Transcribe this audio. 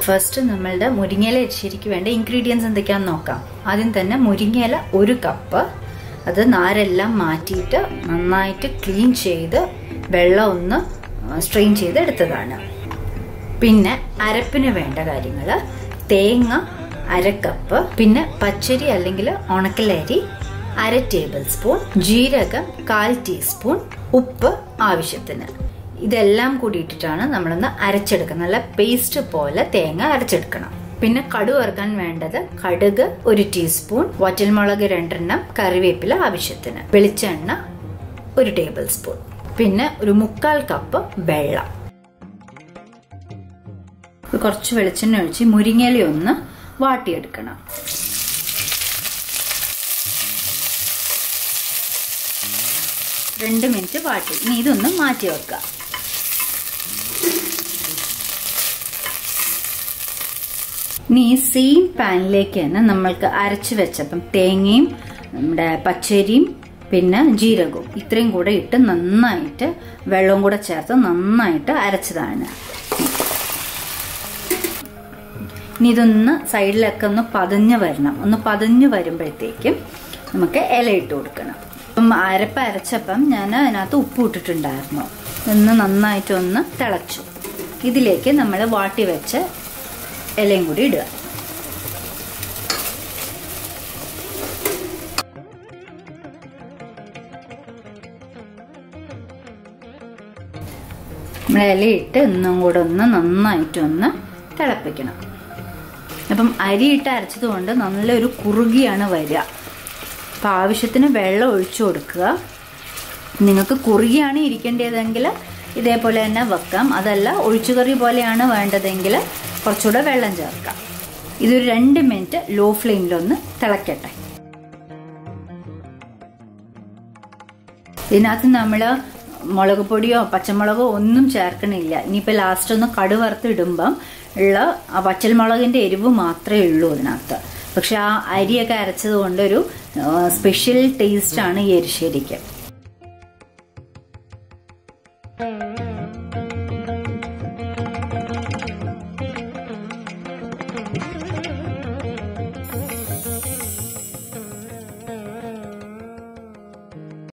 first നമ്മളുടെ മുരിങ്ങയില എരിശ്ശേരിക്ക് വേണ്ട ഇൻഗ്രീഡിയൻസ് എന്തൊക്കെയാണെന്ന് നോക്കാം ആദ്യം തന്നെ മുരിങ്ങയില ഒരു കപ്പ് അത് നാരെല്ലാം മാറ്റിയിട്ട് നന്നായിട്ട് ക്ലീൻ ചെയ്ത് വെള്ളം ഒന്ന് സ്ട്രെയിൻ ചെയ്ത് എടുത്തതാണ് പിന്നെ അരപ്പിന് വേണ്ട കാര്യങ്ങൾ തേങ്ങ അരക്കപ്പ് പിന്നെ പച്ചരി അല്ലെങ്കിൽ ഉണക്കലരി അര ടേബിൾ സ്പൂൺ ജീരകം കാൽ ടീസ്പൂൺ ഉപ്പ് ആവശ്യത്തിന് ഇതെല്ലാം കൂടി ഇട്ടിട്ടാണ് നമ്മളൊന്ന് അരച്ചെടുക്കുന്നത് നല്ല പേസ്റ്റ് പോലെ തേങ്ങ അരച്ചെടുക്കണം പിന്നെ കടു വറുക്കാൻ വേണ്ടത് കടുക് ഒരു ടീസ്പൂൺ വറ്റൽമുളക് രണ്ടെണ്ണം കറിവേപ്പില ആവശ്യത്തിന് വെളിച്ചെണ്ണ ഒരു ടേബിൾ സ്പൂൺ പിന്നെ ഒരു മുക്കാൽ കപ്പ് വെള്ളം കുറച്ച് വെളിച്ചെണ്ണ ഒഴിച്ച് മുരിങ്ങയില ഒന്ന് വാട്ടിയെടുക്കണം രണ്ട് മിനിറ്റ് വാട്ടി ഇനി ഇതൊന്ന് മാറ്റി വെക്കാം ഇനി ഈ സെയിം പാനിലേക്ക് തന്നെ നമ്മൾക്ക് അരച്ച് വെച്ചപ്പം തേങ്ങയും നമ്മുടെ പച്ചരിയും പിന്നെ ജീരകവും ഇത്രയും കൂടെ ഇട്ട് നന്നായിട്ട് വെള്ളവും കൂടെ ചേർത്ത് നന്നായിട്ട് അരച്ചതാണ് ഇനി ഇതൊന്ന് സൈഡിലൊക്കെ ഒന്ന് പതഞ്ഞ് വരണം ഒന്ന് പതഞ്ഞ് വരുമ്പോഴത്തേക്കും നമുക്ക് ഇല ഇട്ട് കൊടുക്കണം അപ്പം അരപ്പ് അരച്ചപ്പം ഞാൻ അതിനകത്ത് ഉപ്പ് ഇട്ടിട്ടുണ്ടായിരുന്നു ഒന്ന് നന്നായിട്ടൊന്ന് തിളച്ചു ഇതിലേക്ക് നമ്മൾ വാട്ടി വെച്ച ഇലയും കൂടി ഇടുക നമ്മൾ ഇലയിട്ട് ഒന്നും കൂടെ ഒന്ന് നന്നായിട്ടൊന്ന് തിളപ്പിക്കണം അപ്പം അരിയിട്ട് അരച്ചത് കൊണ്ട് നല്ലൊരു കുറുകിയാണ് വരിക അപ്പം ആവശ്യത്തിന് വെള്ളം ഒഴിച്ചു കൊടുക്കുക നിങ്ങൾക്ക് കുറുകിയാണ് ഇരിക്കേണ്ടതെങ്കിൽ ഇതേപോലെ തന്നെ വെക്കാം അതല്ല ഒഴിച്ചുകറി പോലെയാണ് വേണ്ടതെങ്കിൽ കുറച്ചുകൂടെ വെള്ളം ചേർക്കാം ഇതൊരു രണ്ട് മിനിറ്റ് ലോ ഫ്ലെയിമിലൊന്ന് തിളക്കട്ടെ ഇതിനകത്ത് നമ്മൾ മുളക് പൊടിയോ പച്ചമുളകോ ഒന്നും ചേർക്കണില്ല ഇനിയിപ്പോൾ ലാസ്റ്റ് ഒന്ന് കടു വറുത്ത് ഇടുമ്പം ഉള്ള ആ പച്ചമുളകിന്റെ എരിവ് മാത്രമേ ഉള്ളൂ ഇതിനകത്ത് പക്ഷെ ആ അരിയൊക്കെ അരച്ചത് കൊണ്ടൊരു സ്പെഷ്യൽ ടേസ്റ്റ് ആണ് ഈ എരിശ്ശേരിക്ക്